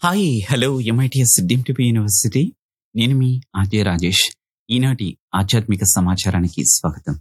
hi hello MITS డిమ్టిపి university నేను మీ ఆర్జే రాజేష్ ఈనాటి ఆధ్యాత్మిక సమాచారానికి స్వాగతం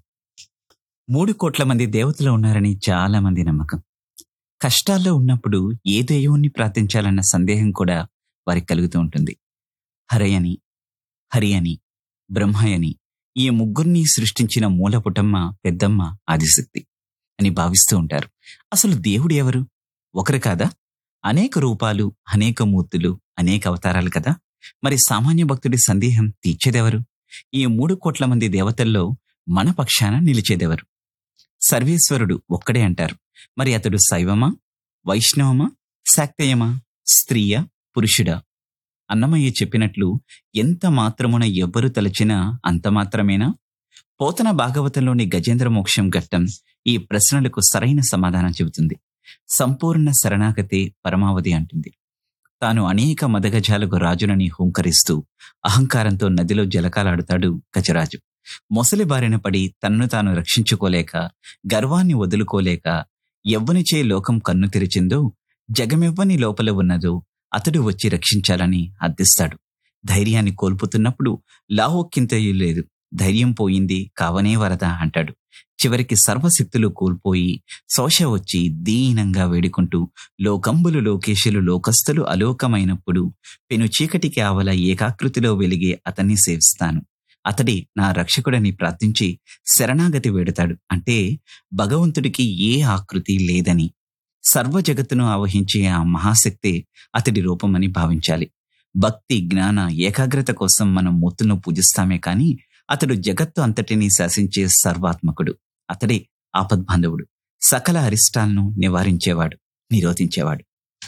మూడు కోట్ల మంది దేవతలు ఉన్నారని చాలా మంది నమ్మకం కష్టాల్లో ఉన్నప్పుడు ఏ దైవాన్ని ప్రార్థించాలన్న సందేహం కూడా వారికి కలుగుతూ ఉంటుంది హరయని హరి అని బ్రహ్మయని ఈ ముగ్గురిని సృష్టించిన మూలపుటమ్మ పెద్దమ్మ ఆదిశక్తి అని భావిస్తూ ఉంటారు అసలు దేవుడు ఎవరు ఒకరు కాదా అనేక రూపాలు అనేక మూర్తులు అనేక అవతారాలు కదా మరి సామాన్య భక్తుడి సందేహం తీర్చేదెవరు ఈ మూడు కోట్ల మంది దేవతల్లో మన పక్షాన నిలిచేదెవరు సర్వేశ్వరుడు ఒక్కడే అంటారు మరి అతడు శైవమా వైష్ణవమా శాక్తేయమా స్త్రీయా పురుషుడా అన్నమయ్య చెప్పినట్లు ఎంత మాత్రమున ఎవ్వరు తలచినా అంత మాత్రమేనా పోతన భాగవతంలోని గజేంద్ర మోక్షం ఘట్టం ఈ ప్రశ్నలకు సరైన సమాధానం చెబుతుంది సంపూర్ణ శరణాగతే పరమావధి అంటుంది తాను అనేక మదగజాలకు రాజునని హుంకరిస్తూ అహంకారంతో నదిలో జలకాలాడుతాడు గజరాజు మొసలి బారిన పడి తన్ను తాను రక్షించుకోలేక గర్వాన్ని వదులుకోలేక ఎవ్వనిచే లోకం కన్ను తెరిచిందో జగమెవ్వని లోపల ఉన్నదో అతడు వచ్చి రక్షించాలని అర్థిస్తాడు ధైర్యాన్ని కోల్పోతున్నప్పుడు లావొక్కింతయు లేదు ధైర్యం పోయింది కావనే వరద అంటాడు చివరికి సర్వశక్తులు కోల్పోయి శోష వచ్చి దీనంగా వేడుకుంటూ లోకంబులు లోకేశులు లోకస్తులు అలోకమైనప్పుడు పెను చీకటికి ఆవల ఏకాకృతిలో వెలిగే అతన్ని సేవిస్తాను అతడి నా రక్షకుడని ప్రార్థించి శరణాగతి వేడతాడు అంటే భగవంతుడికి ఏ ఆకృతి లేదని సర్వ జగత్తును ఆవహించే ఆ మహాశక్తే అతడి రూపమని భావించాలి భక్తి జ్ఞాన ఏకాగ్రత కోసం మనం మూర్తులను పూజిస్తామే కాని అతడు జగత్తు అంతటినీ శాసించే సర్వాత్మకుడు అతడే ఆపద్బాంధవుడు సకల అరిష్టాలను నివారించేవాడు నిరోధించేవాడు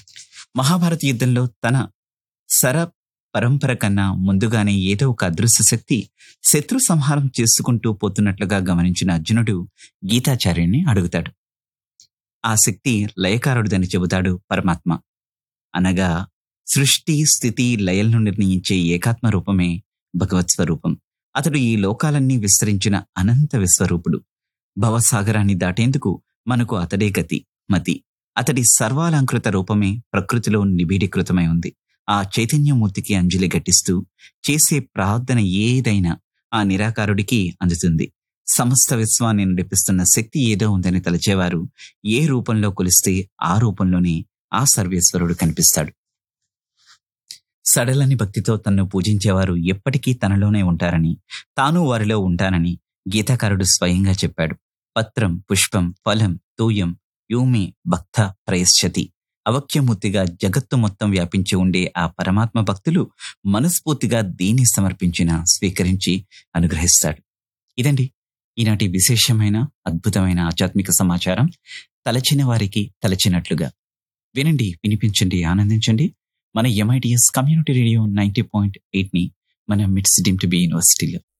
మహాభారత యుద్ధంలో తన సర పరంపర కన్నా ముందుగానే ఏదో ఒక అదృశ్య శక్తి శత్రు సంహారం చేసుకుంటూ పోతున్నట్లుగా గమనించిన అర్జునుడు గీతాచార్యుని అడుగుతాడు ఆ శక్తి లయకారుడిదని చెబుతాడు పరమాత్మ అనగా సృష్టి స్థితి లయలను నిర్ణయించే ఏకాత్మ రూపమే భగవత్ స్వరూపం అతడు ఈ లోకాలన్నీ విస్తరించిన అనంత విశ్వరూపుడు భవసాగరాన్ని దాటేందుకు మనకు అతడే గతి మతి అతడి సర్వాలంకృత రూపమే ప్రకృతిలో నిబీడీకృతమై ఉంది ఆ చైతన్యమూర్తికి అంజలి ఘటిస్తూ చేసే ప్రార్థన ఏదైనా ఆ నిరాకారుడికి అందుతుంది సమస్త విశ్వాన్ని నడిపిస్తున్న శక్తి ఏదో ఉందని తలచేవారు ఏ రూపంలో కొలిస్తే ఆ రూపంలోనే ఆ సర్వేశ్వరుడు కనిపిస్తాడు సడలని భక్తితో తన్ను పూజించేవారు ఎప్పటికీ తనలోనే ఉంటారని తాను వారిలో ఉంటానని గీతాకారుడు స్వయంగా చెప్పాడు పత్రం పుష్పం ఫలం తూయం యూమే భక్త ప్రయశ్చతి అవక్యమూర్తిగా జగత్తు మొత్తం వ్యాపించి ఉండే ఆ పరమాత్మ భక్తులు మనస్ఫూర్తిగా దీన్ని సమర్పించిన స్వీకరించి అనుగ్రహిస్తాడు ఇదండి ఈనాటి విశేషమైన అద్భుతమైన ఆధ్యాత్మిక సమాచారం తలచిన వారికి తలచినట్లుగా వినండి వినిపించండి ఆనందించండి మన MITS community radio ninety point eight ని మన మిడ్స్ డిమ్ టు బి యూనివర్సిటీలో